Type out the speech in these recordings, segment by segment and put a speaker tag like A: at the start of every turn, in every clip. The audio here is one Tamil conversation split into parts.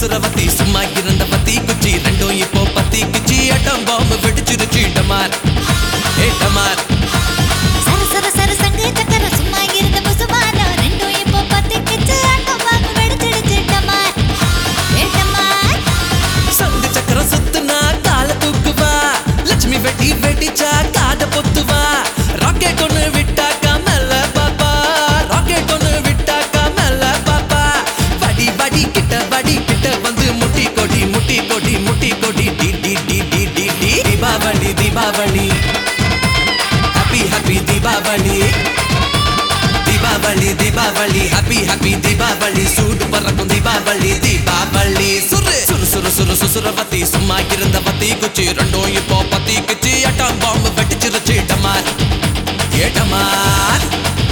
A: சுசுரவத்தி சும்மா இருந்த பத்தி குச்சி ரெண்டும் இப்போ பத்தி குச்சி அட்டம் பாம்பு வெடிச்சிருச்சு டமார் ஏ டமார்
B: சர சர சர சங்கு சக்கர சும்மா இருந்த புசுமானம் ரெண்டும் இப்போ பத்திக்கிச்சு ஆட்டம் பாம்பு வெடிச்சிடுச்சு டமார் ஏ டமார்
A: சங்கு சக்கரம் சுத்துனா கால தூக்குவா லட்சுமி வெட்டி வெடிச்சா காத பொத்துவா ராக்கெட் ஒண்ணு விட்டாக்கா மேல பாப்பா ராக்கெட் ஒண்ணு விட்டாக்கா மேல பாப்பா வடி வடி கிட்ட வடி கிட்ட வந்து முட்டி கொடி முட்டி கொடி முட்டி கொடி டி டி டி டி டி டி Deepavali Deepavali happy happy Deepavali Deepavali Deepavali happy happy Deepavali சூடு பறக்கும் தீபாவளி தீபாவளி சுரு சுரு சுரு சுரு சுசுரவத்தி சும்மா இருந்த பத்தி குச்சி ரெண்டும் இப்போ பத்தி குச்சி அட்டாம் பாம்பு வெட்டிச்சிருச்சு டமார் ஏ டமார்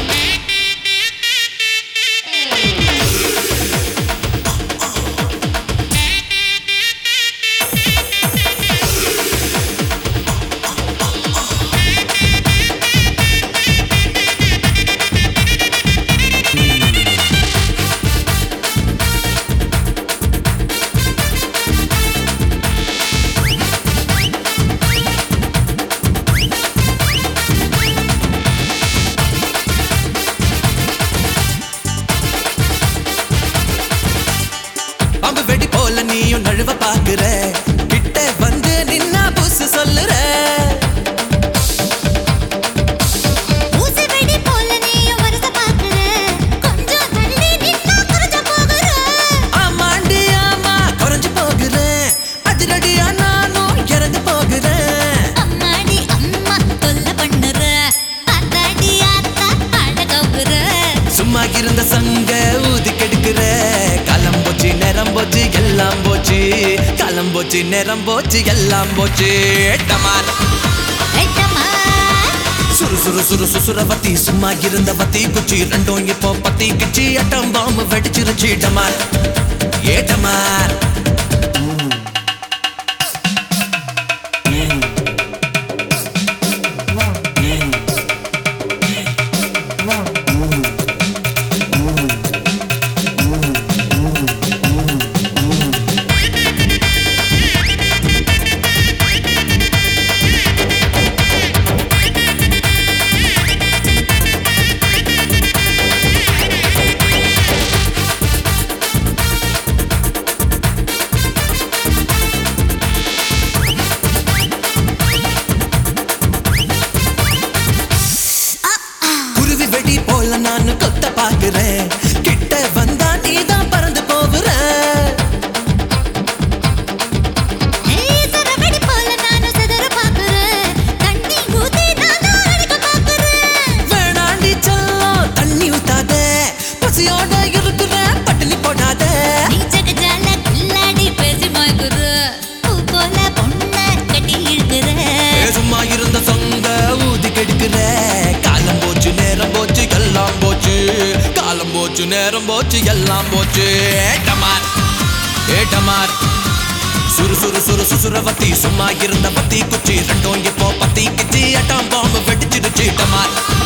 A: பாம்பு வெடி போல நீயும் நழுவ பாக்குற கிட்ட வந்து நின்னா புசு சொல்லுற
B: ஊசி வெடி போல நீயும் வருஷ பாக்குற கொஞ்சம் தள்ளி நின்னா குறைஞ்ச போகுற
A: ஆமாண்டி ஆமா குறைஞ்சு போகிறேன் அதிரடியா நானும் இறந்து போகிறேன்
B: அம்மாடி அம்மா தொல்ல பண்ணுற அத்தாடி ஆத்தா ஆட கவுக்குற
A: சும்மா இருந்த சங்க ஊதி கெடுக்கிற காலம் போச்சு நேரம் போச்சு எல்லாம் போச்சு காலம் போச்சு நேரம் போச்சு எல்லாம் போச்சு டமார்
B: ஏ டமார்
A: சுறு சுறு சுறு சுசுரவத்தி சும்மா இருந்த பத்தி குச்சி ரெண்டும் இப்போ பத்தி கிச்சி அட்டம் பாம்பு வெடிச்சிருச்சு டமார் ஏ டமார் குருவி வெடி போல நான் கொத்த பாக்குறேன் கிட்ட வந்தா நீதான் பறந்து போகுற
B: ஏய் சரவெடி போல நானும் சிதற பாக்குறேன் தண்ணி ஊத்தி நானும் அடிக்க பாக்குறேன்
A: வேணாண்டி செல்லம் தண்ணி ஊத்தாத பசியோட இருக்கிற பட்டினி போடாத
B: நீ ஜகஜால கில்லாடி பேசி மாய்க்குற பூ போல பொண்ண கட்டி இழுக்கிற
A: ஏ, சும்மா இருந்த சங்க ஊதி கெடுக்கிற காலம் போச்சு நேரம் போச்சு எல்லாம் போச்சு காலம் போச்சு நேரம் போச்சு எல்லாம் போச்சு டமார் ஏ டமார் சுறு சுறு சுறு சுசுரவத்தி சும்மா இருந்த பத்தி குச்சி ரெண்டும் இப்போ பத்தி கிச்சி அட்டாம் பாம்பு வெடிச்சிருச்சு டமார்